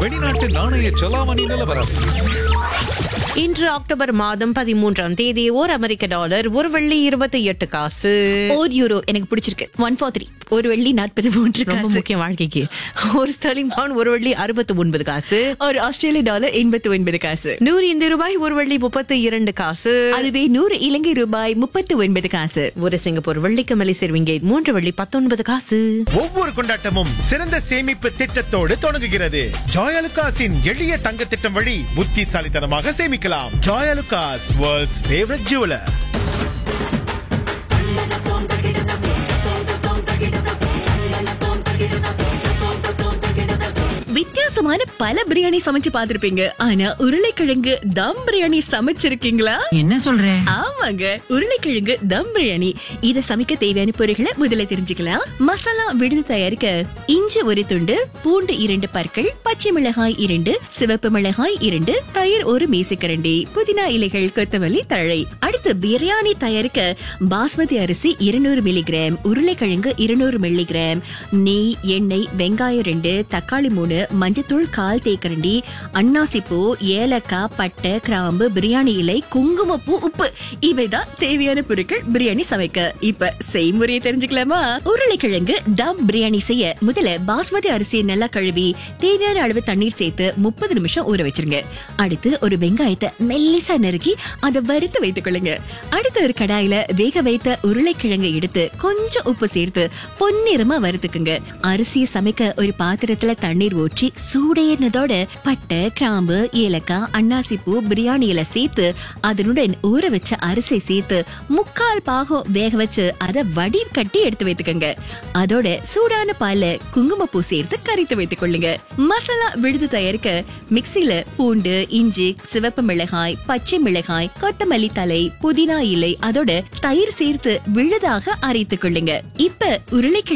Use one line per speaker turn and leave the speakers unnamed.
வெளிநாட்டு நாணய செலாவணி நிலவரம்
இன்று அக்டோபர் மாதம் பதிமூன்றாம் தேதி ஓர் அமெரிக்க டாலர் ஒரு வெள்ளி இருபத்தி எட்டு காசு
ஓர் யூரோ எனக்கு பிடிச்சிருக்கு ஒன் ஃபோர் த்ரீ ஒரு வெள்ளி நாற்பது மூன்று
ரொம்ப
காசு
முக்கியம் வாழ்க்கைக்கு ஒரு ஸ்டர்லிங் பவுண்ட் ஒரு வெள்ளி அறுபத்தி ஒன்பது காசு
ஒரு ஆஸ்திரேலிய டாலர் எண்பத்தி ஒன்பது காசு
நூறு இந்திய ரூபாய் ஒரு வெள்ளி முப்பத்தி இரண்டு காசு
அதுவே நூறு இலங்கை ரூபாய் முப்பத்து ஒன்பது காசு
ஒரு சிங்கப்பூர் வெள்ளிக்கு மலேசியர் விங்கேட் மூன்று வெள்ளி பத்தொன்பது காசு
ஒவ்வொரு கொண்டாட்டமும் சிறந்த சேமிப்பு திட்டத்தோடு தொடங்குகிறது ஜாயலுகாஸின் எளிய தங்க திட்டம் வழி புத்திசாலித்தனமாக சேமிக்கலாம் ஜாயலுகாஸ் வேர்ல்ட்ஸ் ஃபேவரட் ஜுவலர்
வித்தியாசமான பல பிரியாணி சமைச்சு பார்த்திருப்பீங்க ஆனா உருளைக்கிழங்கு தம் பிரியாணி சமைச்சிருக்கீங்களா
என்ன சொல்ற
ஆமாங்க உருளைக்கிழங்கு தம் பிரியாணி இத சமைக்க தேவையான பொருட்களை முதல்ல தெரிஞ்சுக்கலாம் மசாலா விடுது தயாரிக்க இஞ்சி ஒரு துண்டு பூண்டு இரண்டு பற்கள் பச்சை மிளகாய் இரண்டு சிவப்பு மிளகாய் இரண்டு தயிர் ஒரு மேசைக்கரண்டி புதினா இலைகள் கொத்தமல்லி தழை அடுத்து பிரியாணி தயாரிக்க பாஸ்மதி அரிசி இருநூறு மில்லிகிராம் உருளைக்கிழங்கு இருநூறு மில்லிகிராம் நெய் எண்ணெய் வெங்காயம் ரெண்டு தக்காளி மூணு மஞ்சத்தூள் கால் தேக்கரண்டி அன்னாசிப்பூ ஏலக்காய் பட்டை கிராம்பு பிரியாணி இலை குங்குமப்பூ உப்பு இவைதான் தேவையான பொருட்கள் பிரியாணி சமைக்க இப்ப செய்முறையை தெரிஞ்சுக்கலாமா உருளைக்கிழங்கு தம் பிரியாணி செய்ய முதல்ல பாஸ்மதி அரிசியை நல்லா கழுவி தேவையான அளவு தண்ணீர் சேர்த்து முப்பது நிமிஷம் ஊற வச்சிருங்க அடுத்து ஒரு வெங்காயத்தை மெல்லிசா நறுக்கி அதை வறுத்து வைத்துக் கொள்ளுங்க அடுத்து ஒரு கடாயில வேக வைத்த உருளைக்கிழங்கை எடுத்து கொஞ்சம் உப்பு சேர்த்து பொன்னிறமா வறுத்துக்குங்க அரிசியை சமைக்க ஒரு பாத்திரத்துல தண்ணீர் ஊற்றி சூடேறினதோட பட்டை கிராம்பு ஏலக்காய் அன்னாசிப்பூ பிரியாணி இலை சேர்த்து அதனுடன் ஊற வச்ச அரிசி சேர்த்து முக்கால் பாகம் வேக வச்சு அதை வடி கட்டி எடுத்து வைத்துக்கோங்க அதோட சூடான பால்ல குங்குமப்பூ சேர்த்து கரைத்து வைத்துக் கொள்ளுங்க மசாலா விழுது தயாரிக்க மிக்சில பூண்டு இஞ்சி சிவப்பு மிளகாய் பச்சை மிளகாய் கொத்தமல்லி தலை புதினா இலை அதோட தயிர் சேர்த்து விழுதாக அரைத்துக் கொள்ளுங்க இப்ப உருளைக்கிழங்கு